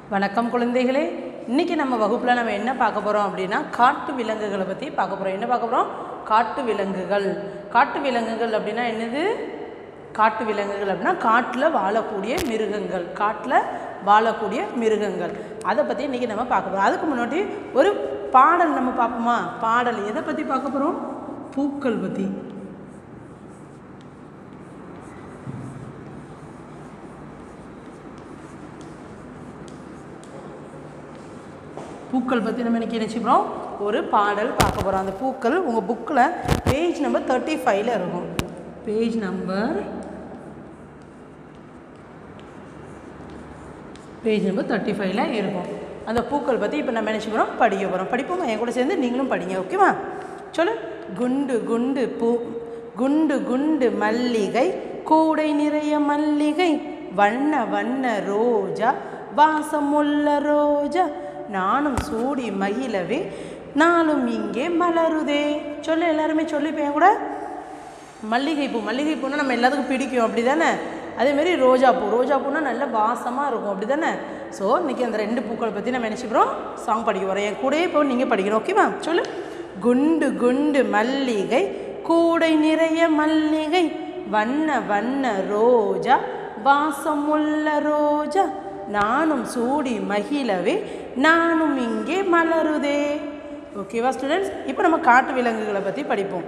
வணக்கம் குழந்தைகளே இன்றைக்கி நம்ம வகுப்பில் நம்ம என்ன பார்க்க போகிறோம் அப்படின்னா காட்டு விலங்குகளை பற்றி பார்க்க போகிறோம் என்ன பார்க்க போகிறோம் காட்டு விலங்குகள் காட்டு விலங்குகள் அப்படின்னா என்னது காட்டு விலங்குகள் அப்படின்னா காட்டில் வாழக்கூடிய மிருகங்கள் காட்டில் வாழக்கூடிய மிருகங்கள் அதை பற்றி இன்றைக்கி நம்ம பார்க்க போகிறோம் அதுக்கு முன்னாடி ஒரு பாடல் நம்ம பார்ப்போமா பாடல் எதை பற்றி பார்க்க போகிறோம் பூக்கள் பற்றி பூக்கள் பற்றி நம்ம இன்னைக்கு நினச்சிக்கிறோம் ஒரு பாடல் பார்க்க போகிறோம் அந்த பூக்கள் உங்கள் புக்கில் பேஜ் நம்பர் தேர்ட்டி ஃபைவ்ல இருக்கும் page number page number thirty ஃபைவ்ல இருக்கும் அந்த பூக்கள் பற்றி இப்போ நம்ம நினச்சிக்கிறோம் படிக்க போகிறோம் படிப்போமா என் கூட சேர்ந்து நீங்களும் படிங்க ஓகேவா சொல்லு குண்டு குண்டு பூ குண்டு குண்டு மல்லிகை கூடை நிறைய மல்லிகை வண்ண வண்ண ரோஜா வாசமுள்ள ரோஜா நானும் சூடி மகிழவே நானும் இங்கே மலருதே சொல்லு எல்லாருமே சொல்லி இப்போ என் கூட மல்லிகைப்பூ மல்லிகைப்பூனா நம்ம எல்லாத்துக்கும் பிடிக்கும் அப்படி தானே அதேமாரி ரோஜாப்பூ ரோஜாப்பூனா நல்ல வாசமாக இருக்கும் அப்படி தானே ஸோ இன்றைக்கி அந்த ரெண்டு பூக்களை பற்றி நம்ம நினச்சிக்கிறோம் சாங் படிக்க போகிறோம் என் கூடயே இப்போ நீங்கள் படிக்கணும் ஓகேவா சொல்லு குண்டு குண்டு மல்லிகை கூடை நிறைய மல்லிகை வண்ண வண்ண ரோஜா வாசமுள்ள ரோஜா நானும் சூடி மகிழவே நானும் இங்கே மலருதே ஓகேவா ஸ்டூடெண்ட்ஸ் இப்போ நம்ம காட்டு விலங்குகளை பற்றி படிப்போம்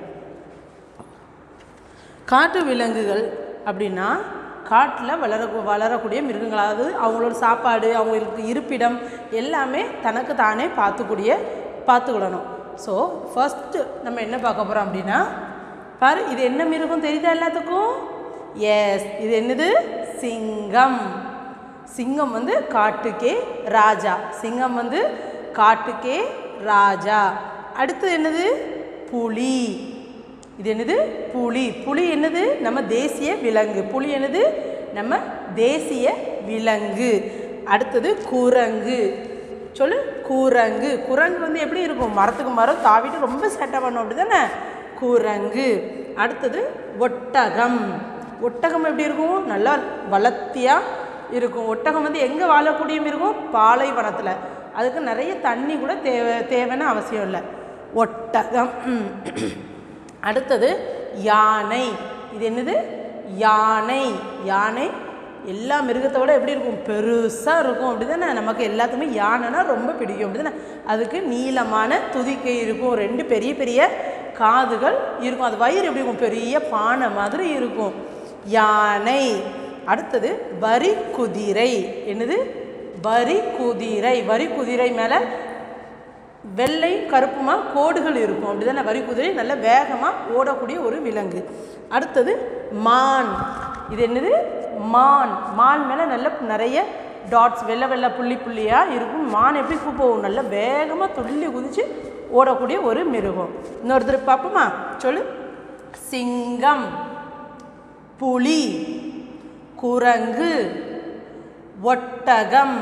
காட்டு விலங்குகள் அப்படின்னா காட்டில் வளர வளரக்கூடிய மிருகங்கள் அதாவது அவங்களோட சாப்பாடு அவங்களுக்கு இருப்பிடம் எல்லாமே தனக்கு தானே பார்த்துக்கூடிய பார்த்துக்கிடணும் ஸோ ஃபஸ்ட்டு நம்ம என்ன பார்க்க போகிறோம் அப்படின்னா பாரு இது என்ன மிருகம் தெரியுதா எல்லாத்துக்கும் எஸ் இது என்னது சிங்கம் சிங்கம் வந்து காட்டுக்கே ராஜா சிங்கம் வந்து காட்டுக்கே ராஜா அடுத்தது என்னது புலி இது என்னது புலி புலி என்னது நம்ம தேசிய விலங்கு புலி என்னது நம்ம தேசிய விலங்கு அடுத்தது குரங்கு சொல்லு குரங்கு குரங்கு வந்து எப்படி இருக்கும் மரத்துக்கு மரம் தாவிட்டு ரொம்ப சேட்டை பண்ணும் அப்படி தானே குரங்கு அடுத்தது ஒட்டகம் ஒட்டகம் எப்படி இருக்கும் நல்லா வளர்த்தியாக இருக்கும் ஒட்டகம் வந்து எங்கே வாழக்கூடிய மிருகம் பாலைவனத்தில் அதுக்கு நிறைய தண்ணி கூட தேவை தேவைன்னு அவசியம் இல்லை ஒட்டகம் ம். அடுத்தது யானை இது என்னது யானை யானை எல்லா மிருகத்தோட எப்படி இருக்கும் பெருசாக இருக்கும் அப்படி தானே நமக்கு எல்லாத்துக்குமே யானைனா ரொம்ப பிடிக்கும் அப்படி தானே அதுக்கு நீளமான துதிக்கை இருக்கும் ரெண்டு பெரிய பெரிய காதுகள் இருக்கும் அது வயிறு எப்படி இருக்கும் பெரிய பானை மாதிரி இருக்கும் யானை அடுத்தது வரி குதிரை என்னது வரி குதிரை வரி குதிரை மேலே வெள்ளை கருப்புமா கோடுகள் இருக்கும் அப்படி தானே வரி குதிரை நல்ல வேகமாக ஓடக்கூடிய ஒரு விலங்கு அடுத்தது மான் இது என்னது மான் மான் மேலே நல்ல நிறைய டாட்ஸ் வெள்ளை வெள்ளை புள்ளி புள்ளியாக இருக்கும் மான் எப்படி கூ போகும் நல்ல வேகமாக துள்ளி குதித்து ஓடக்கூடிய ஒரு மிருகம் இன்னொருத்தர் பார்ப்போமா சொல்லு சிங்கம் புலி குரங்கு ஒட்டகம்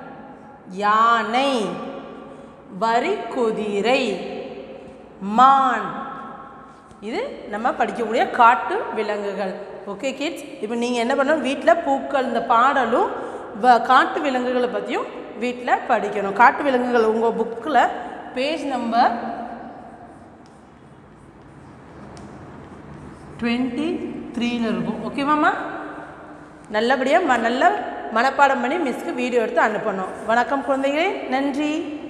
யானை வரிக்குதிரை மான் இது நம்ம படிக்கக்கூடிய காட்டு விலங்குகள் ஓகே கிட்ஸ் இப்போ நீங்கள் என்ன பண்ணணும் வீட்டில் பூக்கள் இந்த பாடலும் வ காட்டு விலங்குகளை பற்றியும் வீட்டில் படிக்கணும் காட்டு விலங்குகள் உங்கள் புக்கில் பேஜ் நம்பர் டுவெண்ட்டி த்ரீல இருக்கும் ஓகேவாம்மா நல்லபடியாக ம நல்ல மனப்பாடம் பண்ணி மிஸ்க்கு வீடியோ எடுத்து அனுப்பணும் வணக்கம் குழந்தைகளே நன்றி